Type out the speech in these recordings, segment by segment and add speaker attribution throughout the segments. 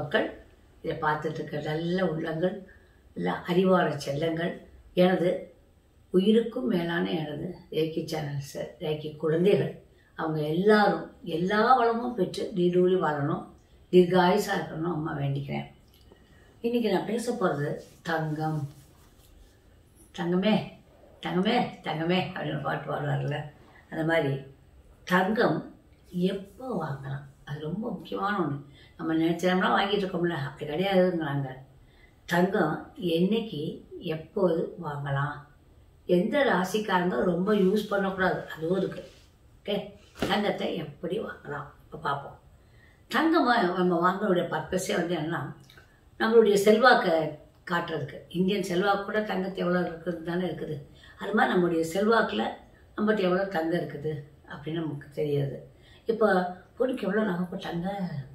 Speaker 1: மக்கள் இதை பார்த்துட்டு இருக்க நல்ல உள்ளங்கள் இல்லை அறிவான செல்லங்கள் எனது உயிருக்கும் மேலான எனது ரேக்கி சேனல் சார் ரேக்கி குழந்தைகள் அவங்க எல்லாரும் எல்லா வளமும் பெற்று நீடூழி வாழணும் தீர்காயுசாக இருக்கணும் அம்மா வேண்டிக்கிறேன் இன்றைக்கி நான் பேச போகிறது தங்கம் தங்கமே தங்கமே தங்கமே அப்படின்னு பாட்டு பாடுவார்ல அந்த மாதிரி தங்கம் எப்போ வாங்கலாம் அது ரொம்ப முக்கியமான ஒன்று நம்ம நினச்சோம்னா வாங்கிட்டு இருக்கோம்ல அப்படி கிடையாதுங்கிறாங்க தங்கம் என்னைக்கு எப்போது வாங்கலாம் எந்த ராசிக்காரங்க ரொம்ப யூஸ் பண்ணக்கூடாது அதுவும் இருக்குது ஓகே தங்கத்தை எப்படி வாங்கலாம் இப்போ பார்ப்போம் தங்கம் வா- நம்ம வாங்குறதுடைய பர்பஸே வந்து என்னன்னா நம்மளுடைய செல்வாக்கை காட்டுறதுக்கு இந்தியன் செல்வாக்கு கூட தங்கத்தை எவ்வளோ இருக்குது தானே இருக்குது அது மாதிரி நம்மளுடைய செல்வாக்கில் நம்மகிட்ட எவ்வளோ தங்கம் இருக்குது அப்படின்னு நமக்கு தெரியாது இப்போ பொண்ணுக்கு எவ்வளோ நகை போட்டாங்க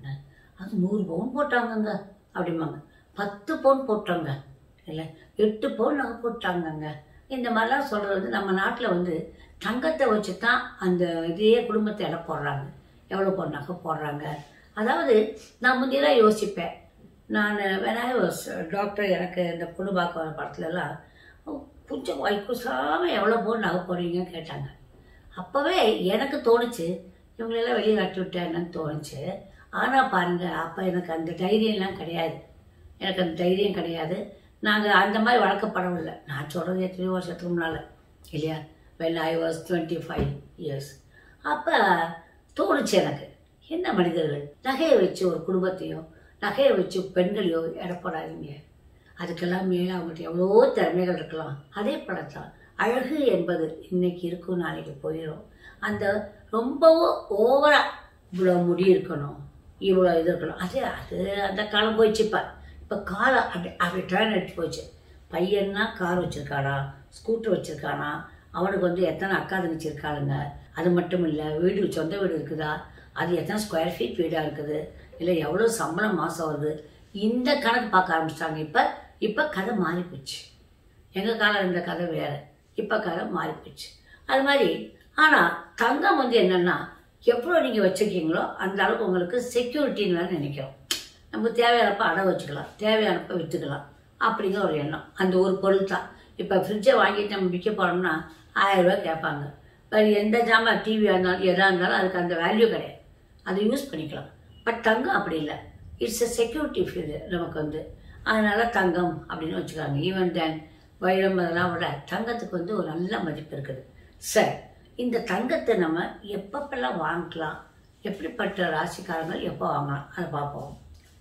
Speaker 1: அது நூறு பவுன் போட்டாங்கங்க அப்படிம்பாங்க பத்து பவுன் போட்டாங்க இல்லை எட்டு பவுன் நகை போட்டாங்கங்க இந்த மாதிரிலாம் சொல்கிறது வந்து நம்ம நாட்டில் வந்து தங்கத்தை வச்சு தான் அந்த இதையே குடும்பத்தை எடை போடுறாங்க எவ்வளோ பவுன் நகை போடுறாங்க அதாவது நான் முந்தையெல்லாம் யோசிப்பேன் நான் வேணா டாக்டர் எனக்கு இந்த பொண்ணு பார்க்க வர படத்துலலாம் கொஞ்சம் வைக்குசாமல் எவ்வளோ பவுன் நகை போடுறீங்கன்னு கேட்டாங்க அப்போவே எனக்கு தோணுச்சு இவங்களெல்லாம் வெளியே கட்டி விட்டேன்னு தோணுச்சு ஆனால் பாருங்க அப்போ எனக்கு அந்த தைரியம்லாம் கிடையாது எனக்கு அந்த தைரியம் கிடையாது நாங்கள் அந்த மாதிரி வளர்க்கப்படவில்லை நான் சொல்கிறது எத்தனையோ வருஷத்துக்கு முன்னால் இல்லையா when I was twenty five years அப்போ தோணுச்சு எனக்கு என்ன மனிதர்கள் நகையை வச்சு ஒரு குடும்பத்தையும் நகையை வச்சு பெண்களையோ எடப்படாதீங்க அதுக்கெல்லாம் மேலே அவங்கள்ட்ட எவ்வளோ திறமைகள் இருக்கலாம் அதே போலத்தான் அழகு என்பது இன்னைக்கு இருக்கும் நாளைக்கு போயிடும் அந்த ரொம்பவும் ஓவரா இவ்வளோ முடி இருக்கணும் இவ்வளோ இது இருக்கணும் அது அது அந்த காலம் போயிடுச்சு இப்போ இப்போ காலம் அப்படி அப்படி டேர்ன் எடுத்து போச்சு பையன்னா கார் வச்சுருக்கானா ஸ்கூட்டர் வச்சுருக்கானா அவனுக்கு வந்து எத்தனை அக்கா தங்கச்சி இருக்காளுங்க அது மட்டும் இல்லை வீடு சொந்த வீடு இருக்குதா அது எத்தனை ஸ்கொயர் ஃபீட் வீடாக இருக்குது இல்லை எவ்வளோ சம்பளம் மாதம் வருது இந்த கணக்கு பார்க்க ஆரம்பிச்சிட்டாங்க இப்போ இப்போ கதை மாறி போச்சு எங்கள் காலம் இருந்த கதை வேறு இப்போ கதை மாறி போச்சு அது மாதிரி ஆனால் தங்கம் வந்து என்னென்னா எவ்வளோ நீங்கள் வச்சுருக்கீங்களோ அந்த அளவுக்கு உங்களுக்கு செக்யூரிட்டின்னு நினைக்கிறோம் நம்ம தேவையானப்ப அடை வச்சுக்கலாம் தேவையானப்ப விற்றுக்கலாம் அப்படிங்கிற ஒரு எண்ணம் அந்த ஒரு பொருள் தான் இப்போ ஃப்ரிட்ஜை வாங்கிட்டு நம்ம விற்க போனோம்னா ஆயிரம் ரூபாய் கேட்பாங்க வேறு எந்த ஜாமான் டிவியாக இருந்தாலும் எதாக இருந்தாலும் அதுக்கு அந்த வேல்யூ கிடையாது அதை யூஸ் பண்ணிக்கலாம் பட் தங்கம் அப்படி இல்லை இட்ஸ் எ செக்யூரிட்டி ஃபீல் நமக்கு வந்து அதனால தங்கம் அப்படின்னு வச்சுக்காங்க ஈவன் தேன் வைரம் அதெல்லாம் விட தங்கத்துக்கு வந்து ஒரு நல்ல மதிப்பு இருக்குது சரி இந்த தங்கத்தை நம்ம எப்பப்பெல்லாம் வாங்கிக்கலாம் எப்படிப்பட்ட ராசிக்காரங்கள் எப்போ வாங்கலாம் அதை பார்ப்போம்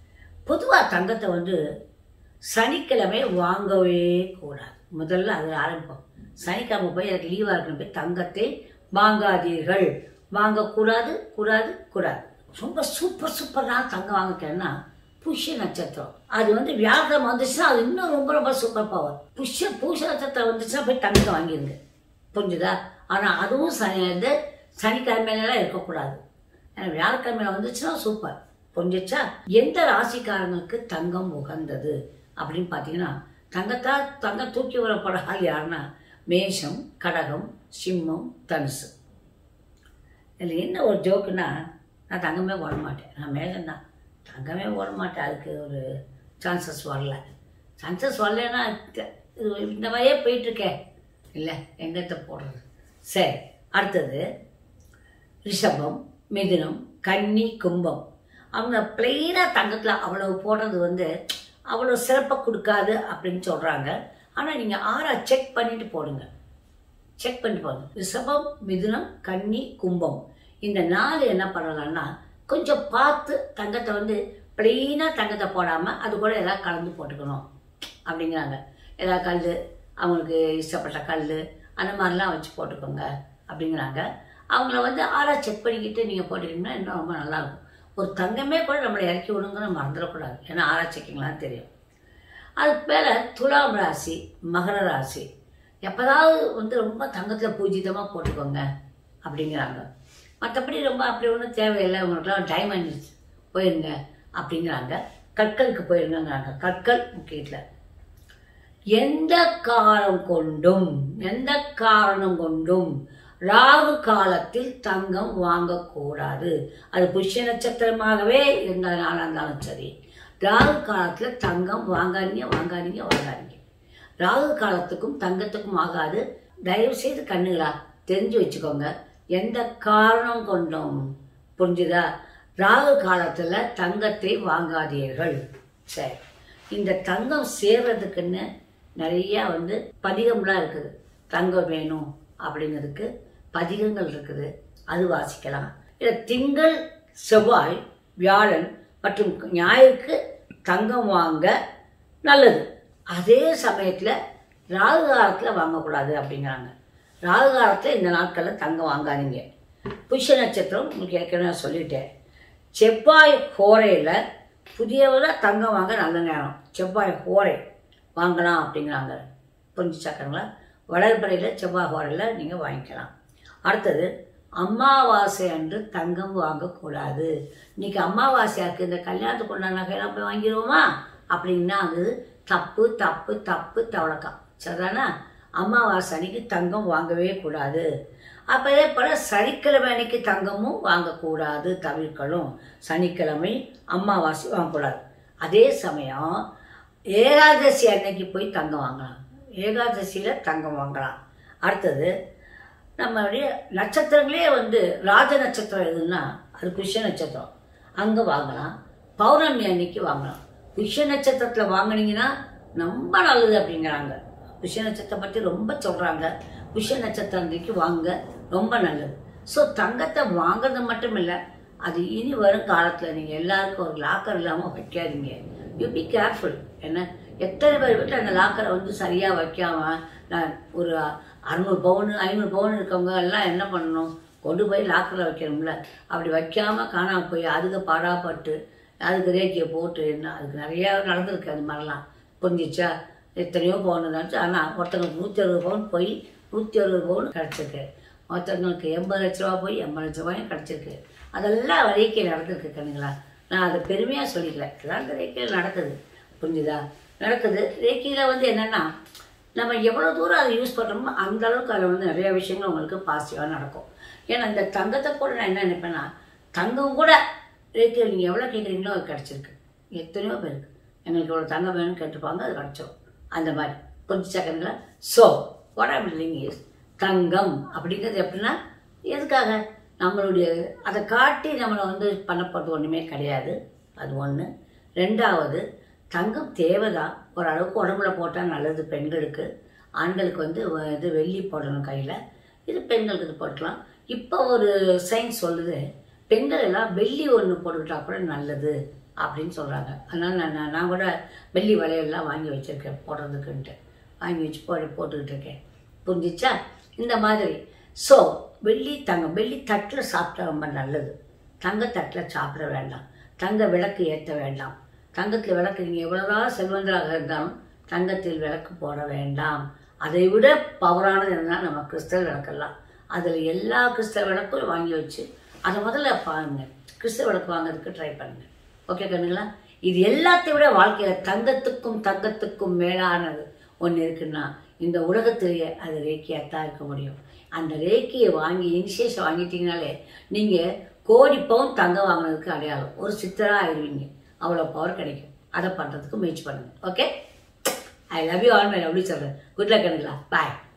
Speaker 1: பொதுவாக தங்கத்தை வந்து சனிக்கிழமை வாங்கவே கூடாது முதல்ல அதில் ஆரம்பிப்போம் சனிக்கிழமை போய் எனக்கு லீவாக இருக்கணும் போய் தங்கத்தை வாங்காதீர்கள் வாங்கக்கூடாது கூடாது கூடாது ரொம்ப சூப்பர் சூப்பராக தங்கம் வாங்கிட்டேன்னா புஷ்ய நட்சத்திரம் அது வந்து வியாழக்கிழமை வந்துச்சுன்னா அது இன்னும் ரொம்ப ரொம்ப சூப்பர் பவர் புஷ்ய பூச நட்சத்திரம் வந்துச்சுன்னா போய் தங்கத்தை வாங்கிடுங்க புரிஞ்சுதா ஆனால் அதுவும் சனி வந்து சனிக்கிழமையிலலாம் இருக்கக்கூடாது ஏன்னா வியாழக்கிழமையில வந்துச்சுன்னா சூப்பர் புரிஞ்சிச்சா எந்த ராசிக்காரங்களுக்கு தங்கம் உகந்தது அப்படின்னு பார்த்தீங்கன்னா தங்கத்தா தங்கம் தூக்கி வரப்பட ஆள் யாருன்னா மேஷம் கடகம் சிம்மம் தனுசு இதில் என்ன ஒரு ஜோக்குன்னா நான் தங்கமே போட மாட்டேன் நான் மேகம் தான் தங்கமே போட மாட்டேன் அதுக்கு ஒரு சான்சஸ் வரல சான்சஸ் வரலன்னா இது- இது இந்த மாதிரியே போயிட்டுருக்கேன் இல்லை எங்கத்த போடுறது சரி அடுத்தது ரிஷபம் மிதுனம் கன்னி கும்பம் அவங்க பிளெயினாக தங்கத்தில் அவ்வளவு போடுறது வந்து அவ்வளோ சிறப்பை கொடுக்காது அப்படின்னு சொல்கிறாங்க ஆனால் நீங்கள் ஆறா செக் பண்ணிட்டு போடுங்க செக் பண்ணிட்டு போடுங்க ரிஷபம் மிதுனம் கன்னி கும்பம் இந்த நாலு என்ன பண்ணலாம்னா கொஞ்சம் பார்த்து தங்கத்தை வந்து பிளெயினாக தங்கத்தை போடாமல் அது கூட ஏதாவது கலந்து போட்டுக்கணும் அப்படிங்கிறாங்க ஏதாவது கல் அவங்களுக்கு இஷ்டப்பட்ட கல் அந்த மாதிரிலாம் வச்சு போட்டுக்கோங்க அப்படிங்கிறாங்க அவங்கள வந்து ஆறா செக் பண்ணிக்கிட்டு நீங்கள் போட்டுக்கிட்டீங்கன்னா இன்னும் ரொம்ப நல்லாயிருக்கும் ஒரு தங்கமே கூட நம்மளை இறக்கி விடுங்கன்னு மறந்துடக்கூடாது ஏன்னா ஆறா செக்கிங்லாம் தெரியும் அதுக்கு மேலே துலாம் ராசி மகர ராசி எப்போதாவது வந்து ரொம்ப தங்கத்தில் பூஜிதமாக போட்டுக்கோங்க அப்படிங்கிறாங்க மற்றபடி ரொம்ப அப்படி ஒன்றும் தேவையில்லை உங்களுக்குலாம் டைமண்ட் போயிருங்க அப்படிங்கிறாங்க கற்களுக்கு போயிருங்கங்கிறாங்க கற்கள் முக்கியத்தில் எந்த காலம் கொண்டும் எந்த காரணம் கொண்டும் ராகு காலத்தில் தங்கம் வாங்கக்கூடாது அது புஷ்ய நட்சத்திரமாகவே இருந்ததுனால இருந்தாலும் சரி ராகு காலத்தில் தங்கம் வாங்காதீங்க வாங்காதீங்க வாங்காதீங்க ராகு காலத்துக்கும் தங்கத்துக்கும் ஆகாது தயவு செய்து கண்ணுங்களா தெரிஞ்சு வச்சுக்கோங்க எந்த காரணம் கொண்டும் புரிஞ்சுதா ராகு காலத்தில் தங்கத்தை வாங்காதீர்கள் சரி இந்த தங்கம் சேர்றதுக்குன்னு நிறையா வந்து பதிகம்லாம் இருக்குது தங்கம் வேணும் அப்படிங்கிறதுக்கு பதிகங்கள் இருக்குது அது வாசிக்கலாம் இல்லை திங்கள் செவ்வாய் வியாழன் மற்றும் ஞாயிற்கு தங்கம் வாங்க நல்லது அதே சமயத்தில் ராகு காலத்தில் வாங்கக்கூடாது அப்படிங்கிறாங்க ராகு காலத்தில் இந்த நாட்களில் தங்கம் வாங்காதீங்க புஷ்ய நட்சத்திரம் உங்களுக்கு ஏற்கனவே நான் சொல்லிட்டேன் செவ்வாய் ஹோரையில் புதியவரை தங்கம் வாங்க நல்ல நேரம் செவ்வாய் ஹோரை வாங்கலாம் அப்படிங்கிறாங்க புரிஞ்சுச்சாக்கங்களா வளர்பறையில் செவ்வாய் ஹோரையில் நீங்கள் வாங்கிக்கலாம் அடுத்தது அமாவாசை அன்று தங்கம் வாங்கக்கூடாது இன்னைக்கு அமாவாசையாக்கு இந்த கல்யாணத்துக்கு உண்டான நகையெல்லாம் போய் வாங்கிடுவோமா அப்படின்னா அது தப்பு தப்பு தப்பு தவளக்கம் சரிதானா அமாவாசை அன்னைக்கு தங்கம் வாங்கவே கூடாது அப்போ இதே போல் சனிக்கிழமை அன்னைக்கு தங்கமும் வாங்கக்கூடாது தவிர்க்கணும் சனிக்கிழமை அமாவாசை வாங்கக்கூடாது அதே சமயம் ஏகாதசி அன்னைக்கு போய் தங்கம் வாங்கலாம் ஏகாதசியில் தங்கம் வாங்கலாம் அடுத்தது நம்மளுடைய நட்சத்திரங்களே வந்து ராஜ நட்சத்திரம் எதுன்னா அது புஷ்ய நட்சத்திரம் அங்கே வாங்கலாம் பௌர்ணமி அன்னைக்கு வாங்கலாம் புஷ்ய நட்சத்திரத்தில் வாங்கினீங்கன்னா ரொம்ப நல்லது அப்படிங்கிறாங்க புஷ்ய நட்சத்திரம் பற்றி ரொம்ப சொல்கிறாங்க புஷ்ய நட்சத்திரம் அன்னைக்கு வாங்க ரொம்ப நல்லது ஸோ தங்கத்தை வாங்குறது மட்டும் இல்லை அது இனி வரும் காலத்தில் நீங்கள் எல்லாருக்கும் ஒரு லாக்கர் இல்லாமல் வைக்காதீங்க யூ பி கேர்ஃபுல் என்ன எத்தனை பேர் வீட்டில் அந்த லாக்கரை வந்து சரியாக வைக்காம நான் ஒரு அறுநூறு பவுன் ஐநூறு பவுன் இருக்கவங்க எல்லாம் என்ன பண்ணணும் கொண்டு போய் லாக்கரில் வைக்கணும்ல அப்படி வைக்காம காணாமல் போய் அதுக்கு பாடாப்பட்டு அதுக்கு ரேக்கியை போட்டு என்ன அதுக்கு நிறையா நடந்திருக்கு அது மாதிரிலாம் புரிஞ்சிச்சா எத்தனையோ பவுன் இருந்துச்சு ஆனால் ஒருத்தங்களுக்கு நூற்றி அறுபது பவுன் போய் நூற்றி அறுபது பவுன் கிடச்சிருக்கு ஒருத்தவங்களுக்கு எண்பது லட்ச ரூபா போய் எண்பது லட்ச ரூபாயும் கிடச்சிருக்கு அதெல்லாம் ரேக்கியில் நடந்திருக்கு கண்ணுங்களா நான் அதை பெருமையாக சொல்லிக்கல இதெல்லாம் அந்த ரேக்கியில் நடக்குது புரிஞ்சுதா நடக்குது ரேக்கியில் வந்து என்னென்னா நம்ம எவ்வளோ தூரம் அதை யூஸ் பண்ணுறோமோ அந்த அளவுக்கு அதில் வந்து நிறைய விஷயங்கள் உங்களுக்கு பாசிட்டிவாக நடக்கும் ஏன்னா இந்த தங்கத்தை கூட நான் என்ன நினைப்பேன்னா தங்கம் கூட ரேக்கில் நீங்கள் எவ்வளோ கேட்குறீங்களோ அது கிடச்சிருக்கு எத்தனையோ பேருக்கு எங்களுக்கு இவ்வளோ தங்கம் வேணும்னு கேட்டுப்பாங்க அது கிடச்சிரும் அந்த மாதிரி கொஞ்சம் செகண்டில் ஸோ வாட் ஐம் லிங் இஸ் தங்கம் அப்படிங்கிறது எப்படின்னா எதுக்காக நம்மளுடைய அதை காட்டி நம்மளை வந்து பண்ணப்படுறது ஒன்றுமே கிடையாது அது ஒன்று ரெண்டாவது தங்கம் தேவைதான் ஓரளவுக்கு உடம்புல போட்டால் நல்லது பெண்களுக்கு ஆண்களுக்கு வந்து வ- இது வெள்ளி போடணும் கையில் இது பெண்களுக்கு இது போட்டுக்கலாம் இப்போ ஒரு சயின்ஸ் சொல்லுது பெண்கள் எல்லாம் வெள்ளி ஒன்று போட்டுக்கிட்டா கூட நல்லது அப்படின்னு சொல்கிறாங்க அதனால் நான் நான் நான் கூட வெள்ளி வளையல்லாம் வாங்கி வச்சுருக்கேன் போடுறதுக்குன்ட்டு வாங்கி வச்சு போட்டு போட்டுக்கிட்டு இருக்கேன் புரிஞ்சிச்சா இந்த மாதிரி ஸோ வெள்ளி தங்கம் வெள்ளி தட்டில் சாப்பிட்டா ரொம்ப நல்லது தங்க தட்டில் சாப்பிட வேண்டாம் தங்க விளக்கு ஏற்ற வேண்டாம் தங்கத்தில் விளக்கு நீங்கள் எவ்வளோதான் செல்வந்தராக இருந்தாலும் தங்கத்தில் விளக்கு போட வேண்டாம் அதை விட பவரானது என்னன்னா நம்ம கிறிஸ்தவ விளக்கெல்லாம் அதில் எல்லா கிறிஸ்தவ விளக்கும் வாங்கி வச்சு அதை முதல்ல பாருங்க கிறிஸ்தவ விளக்கு வாங்குறதுக்கு ட்ரை பண்ணுங்க ஓகே கண்ணுங்களா இது எல்லாத்தை விட வாழ்க்கையில் தங்கத்துக்கும் தங்கத்துக்கும் மேலானது ஒன்று இருக்குன்னா இந்த உலகத்திலேயே அது ரேக்கியாத்தான் இருக்க முடியும் அந்த ரேக்கியை வாங்கி இனிஷியேஷன் வாங்கிட்டீங்கனாலே நீங்கள் கோடி பவுன் தங்கம் வாங்கினதுக்கு அடையாளம் ஒரு சித்தராக ஆயிடுவீங்க அவ்வளோ பவர் கிடைக்கும் அதை பண்ணுறதுக்கு முயற்சி பண்ணுங்க okay I love you all my lovely சொல்கிறேன் குட் லக் கணுங்களா பாய்